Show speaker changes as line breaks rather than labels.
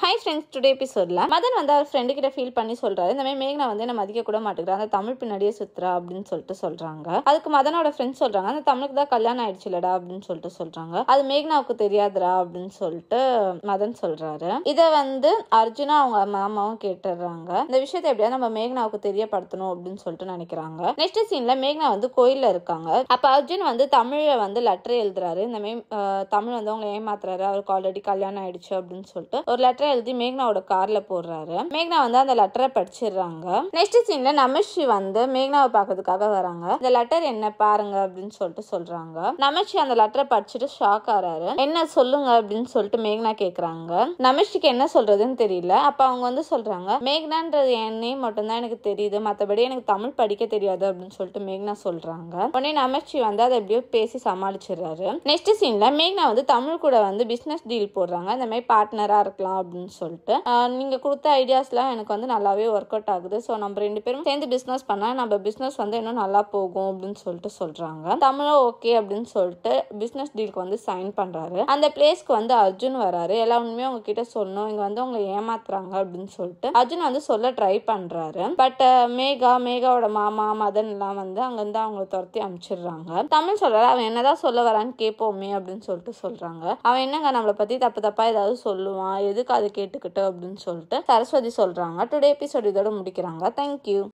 hi friends today எபிசோட்ல மதன் வந்து அவர் friend கிட்ட ஃபீல் பண்ணி சொல்றாரு இந்த மாதிரி மேகனா வந்து என்ன மதிக்க கூட மாட்டேங்கிறா அந்த தமிழ் பின்னாடியே சுத்துறா அப்படின்னு சொல்லிட்டு சொல்றாங்க அதுக்கு மதனோட ஃப்ரெண்ட்ஸ் சொல்றாங்க அந்த தமிழுக்கு தான் கல்யாணம் ஆயிடுச்சுலடா அப்படின்னு சொல்லிட்டு சொல்றாங்க அது மேகனாவுக்கு தெரியாதுடா அப்படின்னு சொல்லிட்டு மதன் சொல்றாரு இதை வந்து அர்ஜுனா அவங்க மாமாவும் கேட்டுடுறாங்க இந்த விஷயத்தை எப்படியா நம்ம மேகனாவுக்கு தெரியப்படுத்தணும் அப்படின்னு சொல்லிட்டு நினைக்கிறாங்க நெக்ஸ்ட் சீன்ல மேகனா வந்து கோயில்ல இருக்காங்க அப்ப அர்ஜுன் வந்து தமிழை வந்து லெட்டர் எழுதுறாரு இந்த மாதிரி அஹ், தமிழ் வந்து அவங்க ஏமாத்துறாரு அவருக்கு ஆல்ரெடி கல்யாணம் ஆயிடுச்சு அப்படின்னு சொல்லிட்டு ஒரு லெட்டர் எழுதி மேக்னாவோட கார்ல போடுறாரு மேக்னா வந்து அந்த லெட்டரை படிச்சிடுறாங்க நெக்ஸ்ட் சீன்ல நமஷி வந்து மேக்னாவை பார்க்கறதுக்காக வராங்க இந்த லெட்டர் என்ன பாருங்க அப்படின்னு சொல்லிட்டு சொல்றாங்க நமஷி அந்த லெட்டரை படிச்சுட்டு ஷாக் ஆறாரு என்ன சொல்லுங்க அப்படின்னு சொல்லிட்டு மேக்னா கேக்குறாங்க நமஷிக்கு என்ன சொல்றதுன்னு தெரியல அப்ப அவங்க வந்து சொல்றாங்க மேக்னான்றது என் நேம் மட்டும்தான் எனக்கு தெரியுது மத்தபடி எனக்கு தமிழ் படிக்க தெரியாது அப்படின்னு சொல்லிட்டு மேக்னா சொல்றாங்க உடனே நமஷி வந்து அதை எப்படியோ பேசி சமாளிச்சிடுறாரு நெக்ஸ்ட் சீன்ல மேக்னா வந்து தமிழ் கூட வந்து பிசினஸ் டீல் போடுறாங்க இந்த மாதிரி பார்ட்னரா இருக்கலாம் அப்படின்னு சொல்லிட்டு ஆஹ் நீங்க கொடுத்த ஐடியாஸ்லாம் எனக்கு வந்து நல்லாவே ஒர்க் அவுட் ஆகுது ஸோ நம்ம ரெண்டு பேரும் சேர்ந்து பிசினஸ் பண்ணா நம்ம பிசினஸ் வந்து இன்னும் நல்லா போகும் அப்படின்னு சொல்லிட்டு சொல்றாங்க தமிழும் ஓகே அப்படின்னு சொல்லிட்டு பிசினஸ் டீலுக்கு வந்து சைன் பண்றாரு அந்த பிளேஸ்க்கு வந்து அர்ஜுன் வராரு எல்லா உண்மையும் உங்ககிட்ட சொல்லணும் இங்க வந்து உங்களை ஏமாத்துறாங்க அப்படின்னு சொல்லிட்டு அர்ஜுன் வந்து சொல்ல ட்ரை பண்றாரு பட் மேகா மேகாவோட மாமா மதன் எல்லாம் வந்து அங்கிருந்து அவங்கள துரத்தி அனுப்பிச்சிடுறாங்க தமிழ் சொல்றாரு அவன் என்னதான் சொல்ல வரான்னு கேட்போமே அப்படின்னு சொல்லிட்டு சொல்றாங்க அவன் என்னங்க நம்மளை பத்தி தப்பு தப்பா ஏதாவது சொல்லுவான் எதுக்கு அதை கேட்டுக்கிட்டு அப்படின்னு சொல்லிட்டு சரஸ்வதி சொல்றாங்க டுடே எபிசோட் இதோட முடிக்கிறாங்க தேங்க்யூ